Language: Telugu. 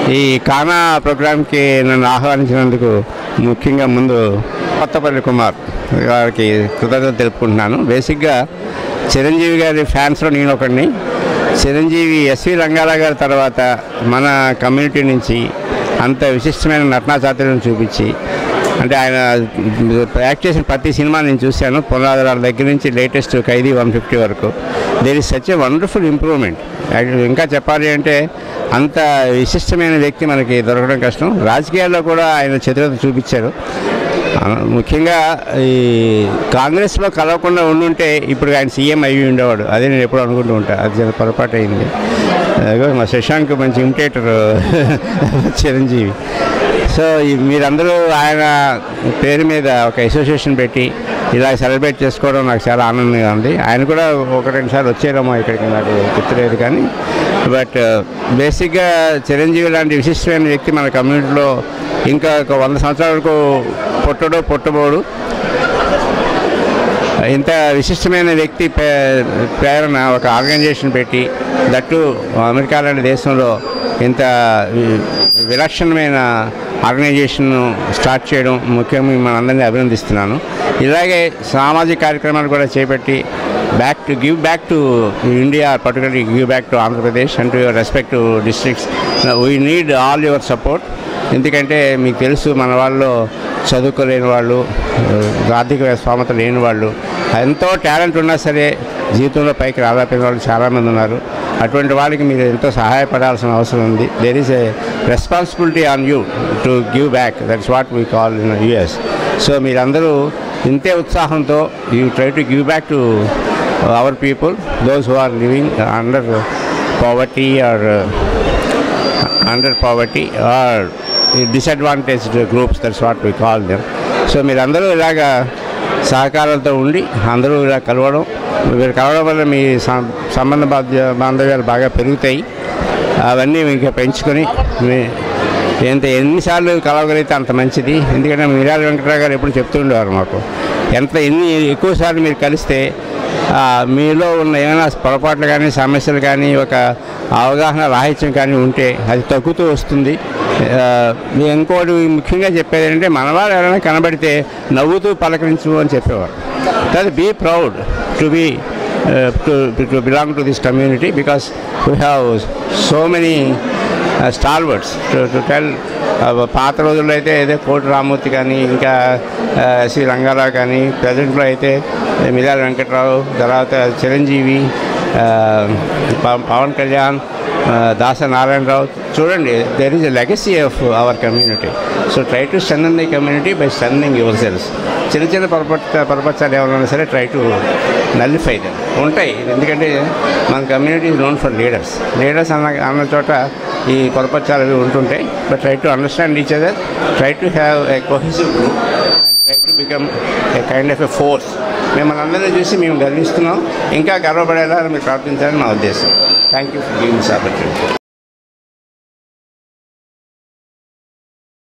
ఈ కానా ప్రోగ్రామ్కి నన్ను ఆహ్వానించినందుకు ముఖ్యంగా ముందు కొత్తపల్లి కుమార్ గారికి కృతజ్ఞత తెలుపుకుంటున్నాను బేసిక్గా చిరంజీవి గారి ఫ్యాన్స్లో నేను ఒకడిని చిరంజీవి ఎస్వి రంగారావు గారి తర్వాత మన కమ్యూనిటీ నుంచి అంత విశిష్టమైన నటనా చాతుర్యం చూపించి అంటే ఆయన యాక్ట్ చేసిన ప్రతి సినిమా నేను చూశాను పునరాధారాల దగ్గర నుంచి లేటెస్ట్ ఖైదీ వన్ ఫిఫ్టీ వరకు there is such a wonderful improvement ఇంకా చెప్పాలి అంటే అంత విశిష్టమైన వ్యక్తి మనకి దొరకడం కష్టం రాజకీయాల్లో కూడా ఆయన చతురత చూపించారు ఆ, ముఖ్యంగా ఈ కాంగ్రెస్లో కలవకుండా ఉండుంటే ఇప్పుడు ఆయన సీఎం అయ్యి ఉండేవాడు అదే నేను ఎప్పుడు అనుకుంటూ ఉంటా అది చాలా పొరపాటు అయింది అదిగో మా శశాంక్ మంచి ఇమిటేటర్ చిరంజీవి సో ఈ మీరందరూ ఆయన పేరు మీద ఒక అసోసియేషన్ పెట్టి ఇలా సెలబ్రేట్ చేసుకోవడం నాకు చాలా ఆనందంగా ఉంది ఆయన కూడా ఒక రెండు సార్లు వచ్చారేమో ఇక్కడికి నాకు గుర్తులేదు కానీ బట్ బేసిక్గా చిరంజీవి లాంటి విశిష్టమైన వ్యక్తి మన కమ్యూనిటీలో ఇంకా ఒక వంద సంవత్సరాల వరకు పుట్టడు పుట్టబోడు ఇంత విశిష్టమైన వ్యక్తి ప్రే- ప్రేరణ ఒక ఆర్గనైజేషన్ పెట్టి దట్టు అమెరికా లాంటి దేశంలో ఇంత వి- విలక్షణమైన ఆర్గనైజేషన్ స్టార్ట్ చేయడం ముఖ్యంగా మనందరినీ అభినందిస్తున్నాను ఇలాగే సామాజిక కార్యక్రమాలు కూడా చేపట్టి back to give back to India particularly give back to Andhra Pradesh and to your respect to districts we need all your support ఎందుకంటే మీకు తెలుసు మన వాళ్ళు చదువుకోలేని వాళ్ళు ఆర్థిక స్తోమత లేని వాళ్ళు ఎంతో టాలెంట్ ఉన్నా సరే జీవితంలో పైకి రాలేకపోయిన వాళ్ళు చాలామంది ఉన్నారు అటువంటి వాళ్ళకి మీరు ఎంతో సహాయపడాల్సిన అవసరం ఉంది there is a responsibility on you to give back that's what we call in US so మీరందరూ ఇంతే ఉత్సాహంతో you try to give back to our people those who are living under poverty or under poverty or disadvantaged groups that's what we call them so మీరందరూ ఇలాగా సహకారాలతో ఉండి అందరూ ఇలా కలవడం మీరు కలవడం వల్ల మీ సం- సంబంధ బాధ్య బాంధవ్యాలు బాగా పెరుగుతాయి అవన్నీ ఇంకా పెంచుకొని మీ ఎంత ఎన్నిసార్లు కలవగలిగితే అంత మంచిది ఎందుకంటే మీరాల వెంకటరావు గారు ఎప్పుడు చెప్తూ ఉండేవారు మాకు ఎంత ఎన్ని ఎక్కువసార్లు మీరు కలిస్తే ఆ, మీలో ఉన్న ఏమైనా పొరపాట్లు కానీ సమస్యలు కానీ ఒక అవగాహన రాహిత్యం కానీ ఉంటే అది తగ్గుతూ వస్తుంది ఆ, మీ ఇంకోటి ముఖ్యంగా చెప్పేది ఏంటంటే మనవాళ్ళు ఎవరైనా కనబడితే నవ్వుతూ పలకరించు అని చెప్పేవారు అది be proud to be to to belong to this community because we have so many stalwarts to to tell పాత రోజుల్లో అయితే ఏదో కోటి రామూర్తి కానీ ఇంకా ఆ, శ్రీ రంగారావు కానీ ప్రజెంట్లో అయితే మిర్యాల వెంకట్రావు తర్వాత చిరంజీవి ఆ, ప- పవన్ కళ్యాణ్ ఆ, దాస నారాయణరావు చూడండి there is a legacy of our community so try to strength the community by strength yourselves చిన్న చిన్న పొరపచ్చ పొరపచ్చాలు ఎవరైనా సరే ట్రై టు నల్లిఫై దెమ్ ఉంటాయి ఎందుకంటే మన community is known for leaders leaders అన్న అన్న చోట ఈ పొరపచ్చాలు అవి ఉంటుంటాయి but try to understand each other try to have a cohesive group try to become a kind of a force మిమ్మల్ని అందరినీ చూసి మేము గర్విస్తున్నాం ఇంకా గర్వపడేలా మీరు ప్రార్థించాలని మా ఉద్దేశం thank you for giving this opportunity